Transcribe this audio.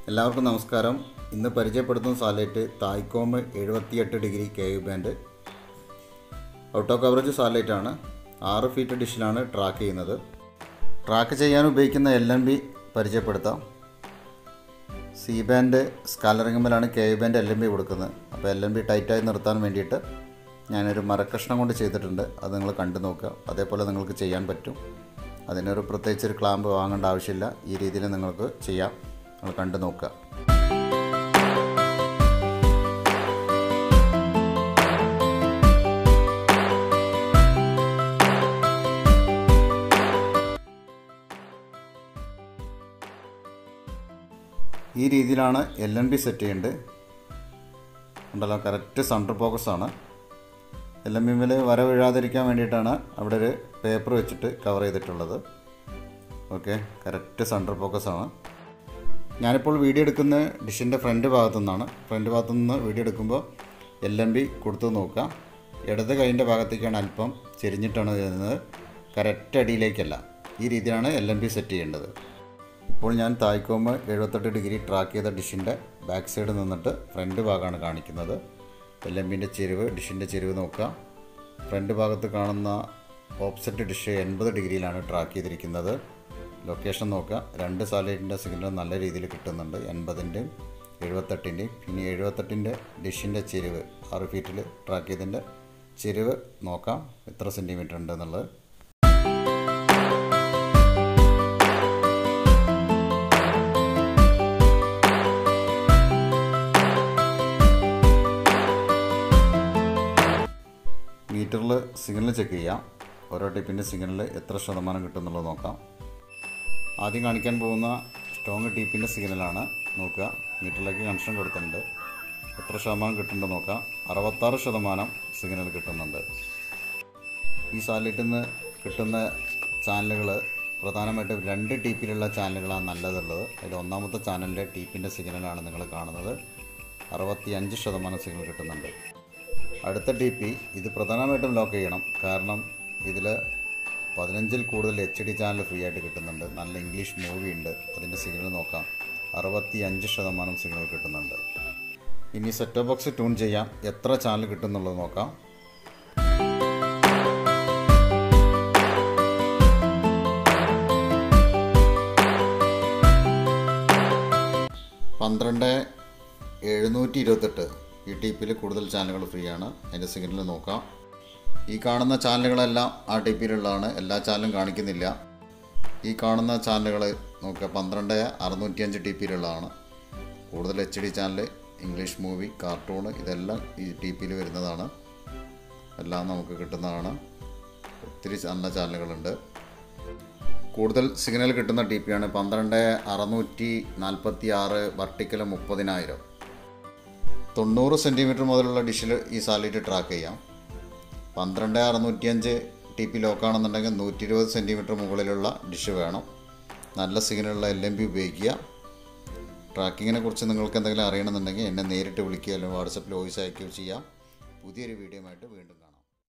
എല്ലാവർക്കും നമസ്കാരം ഇന്ന് പരിചയപ്പെടുത്തുന്ന സാറ്റലൈറ്റ് തായ്ക്കോം എഴുപത്തിയെട്ട് degree K U band auto coverage satellite ആണ് ആറ് ഫീറ്റ് ഡിഷിലാണ് ട്രാക്ക് ചെയ്യുന്നത് ട്രാക്ക് ചെയ്യാൻ ഉപയോഗിക്കുന്ന എൽ എം ബി പരിചയപ്പെടുത്താം സി ബാൻഡ് സ്കാലറിങ്ങുമ്പോഴാണ് K U band L M B കൊടുക്കുന്നത് അപ്പോൾ എൽ എം ബി ടൈറ്റായി നിർത്താൻ വേണ്ടിയിട്ട് ഞാനൊരു മരക്കഷ്ണം കൊണ്ട് ചെയ്തിട്ടുണ്ട് അത് നിങ്ങൾ കണ്ടു നോക്കുക അതേപോലെ നിങ്ങൾക്ക് ചെയ്യാൻ പറ്റും അതിനൊരു പ്രത്യേകിച്ച് ഒരു ക്ലാമ്പ് വാങ്ങേണ്ട ആവശ്യമില്ല ഈ രീതിയിൽ നിങ്ങൾക്ക് ചെയ്യാം നിങ്ങൾ കണ്ടു നോക്കുക ഈ രീതിയിലാണ് എൽ എൻ ബി സെറ്റ് ചെയ്യേണ്ടത് ഉണ്ടല്ലോ കറക്റ്റ് സെൻറ്റർ ഫോക്കസ് ആണ് എൽ എം ബിമിൽ വര വീഴാതിരിക്കാൻ വേണ്ടിയിട്ടാണ് അവിടെ ഒരു പേപ്പർ വെച്ചിട്ട് കവർ ചെയ്തിട്ടുള്ളത് ഓക്കെ കറക്റ്റ് സെൻറ്റർ ഫോക്കസ് ആണ് ഞാനിപ്പോൾ വീഡിയോ എടുക്കുന്ന ഡിഷിൻ്റെ ഫ്രണ്ട് ഭാഗത്തു നിന്നാണ് ഫ്രണ്ട് ഭാഗത്തു നിന്ന് വീഡിയോ എടുക്കുമ്പോൾ എൽ എം ബി കൊടുത്തു നോക്കുക ഇടത് കൈയിൻ്റെ ഭാഗത്തേക്കാണ് അല്പം ചെരിഞ്ഞിട്ടാണ് വരുന്നത് കറക്റ്റ് അടിയിലേക്കല്ല ഈ രീതിയിലാണ് എൽ എം ബി സെറ്റ് ചെയ്യേണ്ടത് ഇപ്പോൾ ഞാൻ തായ്ക്കോമ് എഴുപത്തെട്ട് ഡിഗ്രി ട്രാക്ക് ചെയ്ത ഡിഷിൻ്റെ ബാക്ക് സൈഡ് നിന്നിട്ട് ഫ്രണ്ട് ഭാഗമാണ് കാണിക്കുന്നത് എൽ എം ബിൻ്റെ ചെരുവ് ഡിഷിൻ്റെ ചെരുവ് നോക്കുക ഫ്രണ്ട് ഭാഗത്ത് കാണുന്ന ഓപ്സെറ്റ് ഡിഷ് എൺപത് ഡിഗ്രിയിലാണ് ട്രാക്ക് ചെയ്തിരിക്കുന്നത് ലൊക്കേഷൻ നോക്കുക രണ്ട് സാറ്റലൈറ്റിൻ്റെ സിഗ്നൽ നല്ല രീതിയിൽ കിട്ടുന്നുണ്ട് എൺപതിൻ്റെയും എഴുപത്തെട്ടിൻ്റെയും ഇനി എഴുപത്തെട്ടിൻ്റെ ഡിഷിൻ്റെ ചെരുവ് ആറ് ഫീറ്റിൽ ട്രാക്ക് ചെയ്തതിൻ്റെ ചെരുവ് നോക്കാം എത്ര സെൻറ്റിമീറ്റർ ഉണ്ട് എന്നുള്ളത് മീറ്ററിൽ സിഗ്നൽ ചെക്ക് ചെയ്യാം ഓരോ ടിപ്പിൻ്റെ സിഗ്നൽ എത്ര ശതമാനം കിട്ടുമെന്നുള്ളത് നോക്കാം ആദ്യം കാണിക്കാൻ പോകുന്ന സ്ട്രോങ് ടീപ്പിൻ്റെ സിഗ്നലാണ് നോക്കുക മീറ്ററിലേക്ക് കണക്ഷൻ കൊടുത്തിട്ടുണ്ട് എത്ര ശതമാനം കിട്ടുന്നുണ്ട് നോക്കാം അറുപത്താറ് ശതമാനം സിഗ്നൽ കിട്ടുന്നുണ്ട് ഈ സാറ്റലൈറ്റിൽ നിന്ന് കിട്ടുന്ന ചാനലുകൾ പ്രധാനമായിട്ടും രണ്ട് ടീപ്പിലുള്ള ചാനലുകളാണ് നല്ലതുള്ളത് അതിൽ ഒന്നാമത്തെ ചാനലിൻ്റെ ടീപ്പിൻ്റെ സിഗ്നലാണ് നിങ്ങൾ കാണുന്നത് അറുപത്തി അഞ്ച് ശതമാനം സിഗ്നൽ കിട്ടുന്നുണ്ട് അടുത്ത ടി പി ഇത് പ്രധാനമായിട്ടും ലോക്ക് ചെയ്യണം കാരണം ഇതിൽ പതിനഞ്ചിൽ കൂടുതൽ എച്ച് ഡി ചാനൽ ഫ്രീ ആയിട്ട് കിട്ടുന്നുണ്ട് നല്ല ഇംഗ്ലീഷ് മൂവി ഉണ്ട് അതിൻ്റെ സിഗ്നൽ നോക്കാം അറുപത്തി അഞ്ച് ശതമാനം സിഗ്നൽ കിട്ടുന്നുണ്ട് ഇനി സെറ്റ് ബോക്സ് ട്യൂൺ ചെയ്യാം എത്ര ചാനൽ കിട്ടുന്നുള്ളത് നോക്കാം പന്ത്രണ്ട് എഴുന്നൂറ്റി ഇരുപത്തെട്ട് ഈ ടി പിയിൽ കൂടുതൽ ചാനലുകൾ ഫ്രീ ആണ് അതിൻ്റെ സിഗ്നൽ നോക്കാം ഈ കാണുന്ന ചാനലുകളെല്ലാം ആ ടി പിയിലുള്ളതാണ് എല്ലാ ചാനലും കാണിക്കുന്നില്ല ഈ കാണുന്ന ചാനലുകൾ നോക്കുക പന്ത്രണ്ട് അറുന്നൂറ്റിയഞ്ച് ടി പിയിലുള്ളതാണ് കൂടുതൽ H D channel English movie cartoon ഇതെല്ലാം ഈ ടി പിയിൽ വരുന്നതാണ് എല്ലാം നമുക്ക് കിട്ടുന്നതാണ് ഒത്തിരി നല്ല ചാനലുകളുണ്ട് കൂടുതൽ സിഗ്നൽ കിട്ടുന്ന ടി പിയാണ് പന്ത്രണ്ട് അറുന്നൂറ്റി നാൽപ്പത്തി ആറ് വർട്ടിക്കൽ മുപ്പതിനായിരം തൊണ്ണൂറ് സെൻറ്റിമീറ്റർ മുതലുള്ള ഡിഷിൽ ഈ സാറ്റലൈറ്റ് ട്രാക്ക് ചെയ്യാം പന്ത്രണ്ട് അറുന്നൂറ്റിയഞ്ച് ടി പി ലോക്കാണെന്നുണ്ടെങ്കിൽ നൂറ്റി ഇരുപത് സെൻറ്റിമീറ്റർ മുകളിലുള്ള ഡിഷ് വേണം നല്ല സിഗ്നലുള്ള എൽ എം ബി ഉപയോഗിക്കുക ട്രാക്കിങ്ങിനെ കുറിച്ച് നിങ്ങൾക്ക് എന്തെങ്കിലും അറിയണമെന്നുണ്ടെങ്കിൽ എന്നെ നേരിട്ട് വിളിക്കുക അല്ലെങ്കിൽ വാട്സപ്പിൽ വോയിസ് അയക്കുകയോ ചെയ്യാം പുതിയൊരു വീഡിയോ ആയിട്ട് വീണ്ടും കാണാം